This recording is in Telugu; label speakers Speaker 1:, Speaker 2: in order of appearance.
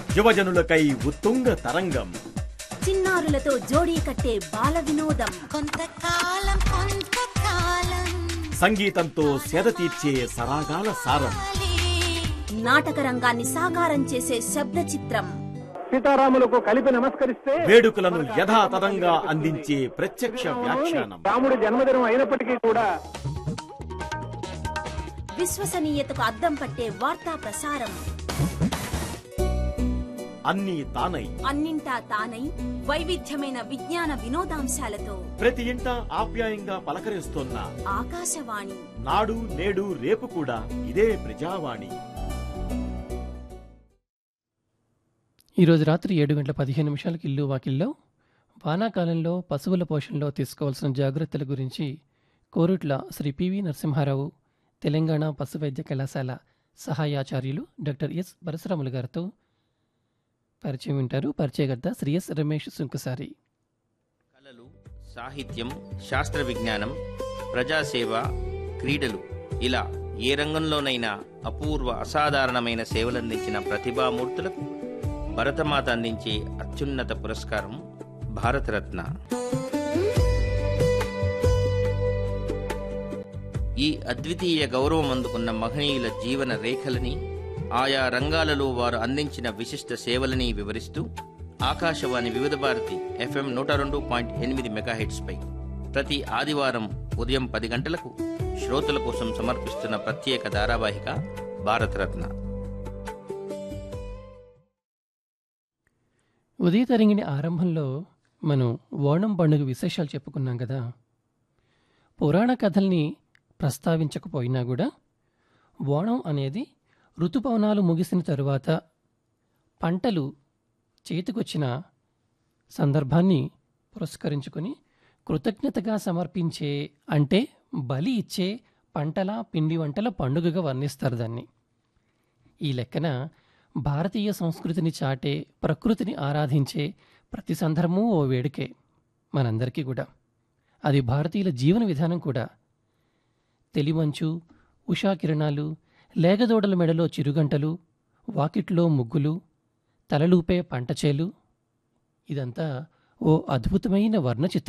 Speaker 1: యువజనులకై ఉత్తుంగ తరంగం
Speaker 2: చిన్నారులతో జోడీ కట్టే బాల వినోదం
Speaker 3: కొంతకాలం కొంతకాలం
Speaker 1: సంగీతంతో సేద తీర్చే సరాగాల సారం
Speaker 2: నాటక రంగాన్ని సాకారం చేసే శబ్ద చిత్రం
Speaker 4: సీతారాములకు కలిపి నమస్కరిస్తే
Speaker 1: వేడుకలను యథాతథంగా అందించే ప్రత్యక్ష వ్యాఖ్యానం
Speaker 4: రాముడి జన్మదినం అయినప్పటికీ కూడా
Speaker 2: విశ్వసనీయతకు అద్దం పట్టే వార్తా ప్రసారం
Speaker 1: అన్నీ తానై
Speaker 2: అన్నింటా తానై వైవిధ్యమైన విజ్ఞాన వినోదాంశాలతో
Speaker 1: ప్రతి ఇంట ఆప్యాయంగా పలకరిస్తోన్న
Speaker 2: ఆకాశవాణి
Speaker 1: నాడు నేడు రేపు కూడా ఇదే ప్రజావాణి
Speaker 5: ఈరోజు రాత్రి ఏడు గంటల పదిహేను నిమిషాలకు ఇల్లు వాకిల్లో వానాకాలంలో పశువుల పోషణలో తీసుకోవాల్సిన జాగ్రత్తల గురించి కోరుట్ల శ్రీ పివి నరసింహారావు తెలంగాణ పశు వైద్య కళాశాల సహాయాచార్యులు డాక్టర్ ఎస్ పరశురాములు గారితో పరిచయం వింటారు పరిచయకర్త శ్రీ ఎస్ రమేష్ సుంకసారి
Speaker 6: కళలు సాహిత్యం శాస్త్ర విజ్ఞానం ప్రజాసేవ క్రీడలు ఇలా ఏ రంగంలోనైనా అపూర్వ అసాధారణమైన సేవలందించిన ప్రతిభామూర్తులకు భరతమాత అందించే అత్యున్నత పురస్కారం భారతరత్న ఈ అద్వితీయ గౌరవం అందుకున్న మహనీయుల జీవన రేఖలని ఆయా రంగాలలో వారు అందించిన విశిష్ట సేవలని వివరిస్తూ ఆకాశవాణి వివిధ భారతి ఎఫ్ఎం నూట రెండు పాయింట్ ఎనిమిది మెగాహెట్స్పై ప్రతి ఆదివారం ఉదయం పది గంటలకు శ్రోతల కోసం సమర్పిస్తున్న ప్రత్యేక ధారావాహిక భారతరత్న
Speaker 5: ఉదయ తరంగిణి ఆరంభంలో మనం ఓణం పండుగ విశేషాలు చెప్పుకున్నాం కదా పురాణ కథల్ని ప్రస్తావించకపోయినా కూడా ఓణం అనేది ఋతుపవనాలు ముగిసిన తరువాత పంటలు చేతికొచ్చిన సందర్భాన్ని పురస్కరించుకొని కృతజ్ఞతగా సమర్పించే అంటే బలి ఇచ్చే పంటల పిండి వంటల పండుగగా వర్ణిస్తారు దాన్ని ఈ లెక్కన భారతీయ సంస్కృతిని చాటే ప్రకృతిని ఆరాధించే ప్రతి సందర్భము ఓ వేడుకే మనందరికీ కూడా అది భారతీయుల జీవన విధానం కూడా తెలిమంచు ఉషాకిరణాలు లేగదోడల మెడలో చిరుగంటలు వాకిట్లో ముగ్గులు తలలూపే పంటచేలు ఇదంతా ఓ అద్భుతమైన వర్ణ